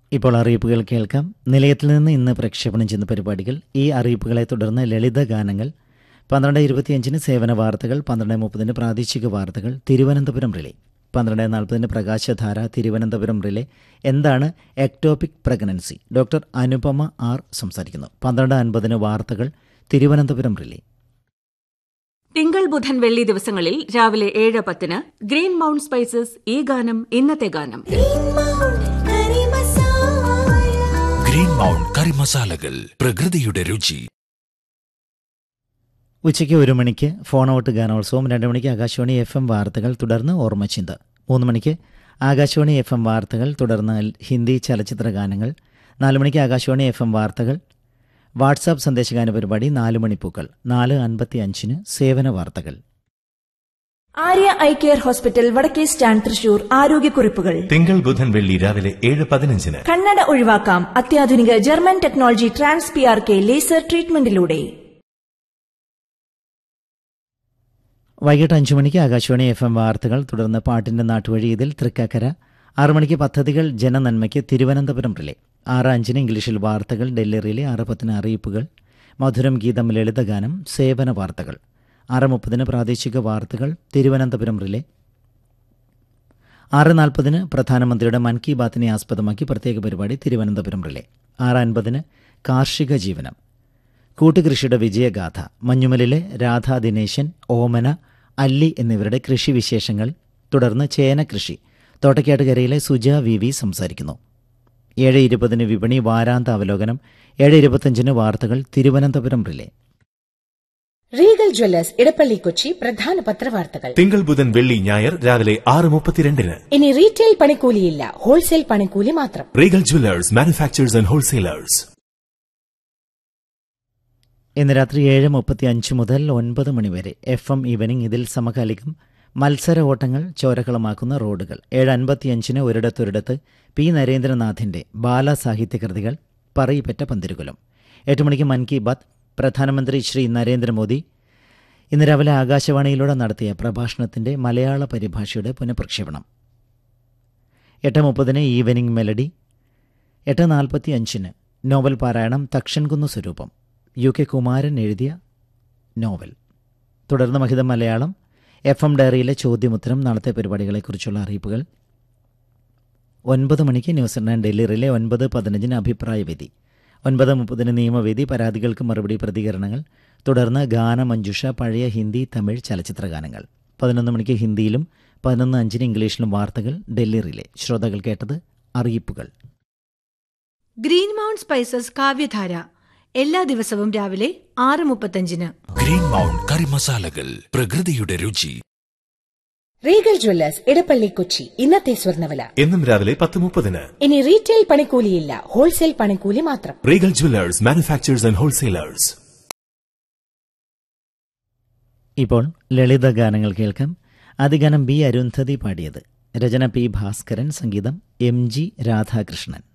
ഇപ്പോൾ അറിയിപ്പുകൾ കേൾക്കാം നിലയത്തിൽ നിന്ന് ഇന്ന് പ്രക്ഷേപണം ചെയ്യുന്ന പരിപാടികൾ ഈ അറിയിപ്പുകളെ തുടർന്ന് ലളിത ഗാനങ്ങൾ പന്ത്രണ്ട് ഇരുപത്തിയഞ്ചിന് സേവന വാർത്തകൾ പന്ത്രണ്ട് മുപ്പതിന് പ്രാദേശിക വാർത്തകൾ തിരുവനന്തപുരം റിലേ പന്ത്രണ്ട് നാൽപ്പതിന് പ്രകാശധാര തിരുവനന്തപുരം റിലേ എന്താണ് ectopic pregnancy doctor Anupama R സംസാരിക്കുന്നു പന്ത്രണ്ട് അൻപതിന് വാർത്തകൾ തിരുവനന്തപുരം റിലേ തിങ്കൾ ബുധൻ വെള്ളി ദിവസങ്ങളിൽ രാവിലെ ഏഴ് പത്തിന് ഗ്രീൻ മൗണ്ട് സ്പൈസസ് ഈ ഗാനം ഇന്നത്തെ ഗാനം ഗ്രീൻ മൗണ്ട് കറി മസാലകൾ പ്രകൃതിയുടെ രുചി ഉച്ചയ്ക്ക് ഒരു മണിക്ക് ഫോൺ ഔട്ട് ഗാനോത്സവം രണ്ട് മണിക്ക് ആകാശവാണി എഫ് എം വാർത്തകൾ തുടർന്ന് ഓർമ്മച്ചിന്ത മൂന്ന് മണിക്ക് ആകാശവാണി എഫ് എം വാർത്തകൾ തുടർന്ന് ഹിന്ദി ചലച്ചിത്ര ഗാനങ്ങൾ നാല് മണിക്ക് ആകാശവാണി എഫ് എം വാർത്തകൾ വാട്സാപ്പ് സന്ദേശഗാന പരിപാടി നാല് മണിപ്പൂക്കൾ നാല് അൻപത്തി അഞ്ചിന് സേവന വാർത്തകൾ ആര്യ ഐ കെയർ ഹോസ്പിറ്റൽ വടക്കേ സ്റ്റാൻഡ് തൃശൂർ ആരോഗ്യക്കുറിപ്പുകൾ തിങ്കൾ ബുധൻ വെള്ളി രാവിലെ ഏഴ് പതിനഞ്ചിന് കണ്ണട ഒഴിവാക്കാം അത്യാധുനിക German technology trans P R K laser ട്രീറ്റ്മെന്റിലൂടെ വൈകിട്ട് അഞ്ചു മണിക്ക് ആകാശവാണി എഫ് എം വാർത്തകൾ തുടർന്ന് പാട്ടിന്റെ നാട്ടുവഴി ഇതിൽ തൃക്കാക്കര ആറു മണിക്ക് പദ്ധതികൾ ജനനന്മയ്ക്ക് തിരുവനന്തപുരം റിലേ ആറ് അഞ്ചിന് ഇംഗ്ലീഷിൽ വാർത്തകൾ ഡൽഹി റിലേ ആറ് പത്തിന് അറിയിപ്പുകൾ മധുരം ഗീതം ലളിതഗാനം സേവന വാർത്തകൾ ആറ് മുപ്പതിന് പ്രാദേശിക വാർത്തകൾ തിരുവനന്തപുരം റിലേ ആറ് നാൽപ്പതിന് പ്രധാനമന്ത്രിയുടെ മൻ കി ബാത്തിനെ ആസ്പദമാക്കി പ്രത്യേക പരിപാടി തിരുവനന്തപുരം റിലേ ആറ് അൻപതിന് കാർഷിക ജീവനം കൂട്ടുകൃഷിയുടെ വിജയഗാഥ മഞ്ഞുമലിലെ രാധാ ദിനേശൻ ഓമന അല്ലി എന്നിവരുടെ കൃഷി വിശേഷങ്ങൾ തുടർന്ന് ചേന കൃഷി തോട്ടക്കാട്ടുകരയിലെ സുജ വി വി സംസാരിക്കുന്നു ഏഴ് ഇരുപതിന് വിപണി വാരാന്ത അവലോകനം ഏഴ് ഇരുപത്തഞ്ചിന് വാർത്തകൾ Thiruvananthapuram relay Regal jewellers Edappally Kochi പ്രധാന പത്രവാർത്തകൾ തിങ്കൾ ബുധൻ വെള്ളി ഞായർ രാവിലെ ആറ് മുപ്പത്തിരണ്ടിന് ഇനി റീറ്റെയിൽ പണിക്കൂലിയില്ല ഹോൾസെയിൽ പണിക്കൂലി മാത്രം Regal jewellers manufacturers and wholesalers ഇന്ന് രാത്രി ഏഴ് മുപ്പത്തി അഞ്ച് മുതൽ ഒൻപത് മണിവരെ എഫ് എം ഈവനിംഗ് ഇതിൽ സമകാലികം മത്സര ഓട്ടങ്ങൾ ചോരക്കളമാക്കുന്ന റോഡുകൾ ഏഴ് അൻപത്തിയഞ്ചിന് ഒരിടത്തൊരിടത്ത് പി നരേന്ദ്രനാഥിന്റെ ബാലസാഹിത്യകൃതികൾ പറയിപ്പറ്റ പന്തിരുകുലം എട്ട് മണിക്ക് മൻ കി ബാത്ത് പ്രധാനമന്ത്രി ശ്രീ നരേന്ദ്രമോദി ഇന്ന് രാവിലെ ആകാശവാണിയിലൂടെ നടത്തിയ പ്രഭാഷണത്തിന്റെ മലയാള പരിഭാഷയുടെ പുനഃപ്രക്ഷേപണം എട്ട് മുപ്പതിന് ഈവനിംഗ് മെലഡി എട്ട് നാൽപ്പത്തി അഞ്ചിന് നോവൽ പാരായണം തക്ഷൻകുന്ന് സ്വരൂപം യു കെ കുമാരൻ എഴുതിയ നോവൽ തുടർന്ന് മഹിതം മലയാളം എഫ് എം ഡയറിയിലെ ചോദ്യമുത്തരം നാളത്തെ പരിപാടികളെക്കുറിച്ചുള്ള അറിയിപ്പുകൾ ഒൻപത് മണിക്ക് ന്യൂസ് നയൻ ഡൽഹി റിലേ ഒൻപത് പതിനഞ്ചിന് അഭിപ്രായവേദി ഒൻപത് മുപ്പതിന് നിയമവേദി പരാതികൾക്ക് മറുപടി പ്രതികരണങ്ങൾ തുടർന്ന് ഗാനമഞ്ജുഷ പഴയ ഹിന്ദി തമിഴ് ചലച്ചിത്ര ഗാനങ്ങൾ പതിനൊന്ന് മണിക്ക് ഹിന്ദിയിലും പതിനൊന്ന് അഞ്ചിന് ഇംഗ്ലീഷിലും വാർത്തകൾ ഡൽഹി റിലേ ശ്രോതാക്കൾ കേട്ടത് അറിയിപ്പുകൾ ഗ്രീൻ മൗണ്ട് സ്പൈസസ് കാവ്യധാര എല്ലാ ദിവസവും രാവിലെ ആറ് മുപ്പത്തഞ്ചിന് ഗ്രീൻ മൗണ്ട് കറി മസാലകൾ പ്രകൃതിയുടെ രുചി റീഗൽ ജ്വല്ലേഴ്സ് ഇടപ്പള്ളി കൊച്ചി ഇന്നത്തെ സ്വർണ്ണവില എന്നും രാവിലെ പത്ത് മുപ്പതിന് ഇനി റീറ്റെയിൽ പണിക്കൂലിയില്ല ഹോൾസെയിൽ പണിക്കൂലി മാത്രം Regal jewellers manufacturers and wholesalers ഇപ്പോൾ ലളിത ഗാനങ്ങൾ കേൾക്കാം ആദ്യ ഗാനം ബി അരുന്ധതി പാടിയത് രചന പി ഭാസ്കരൻ സംഗീതം എം ജി രാധാകൃഷ്ണൻ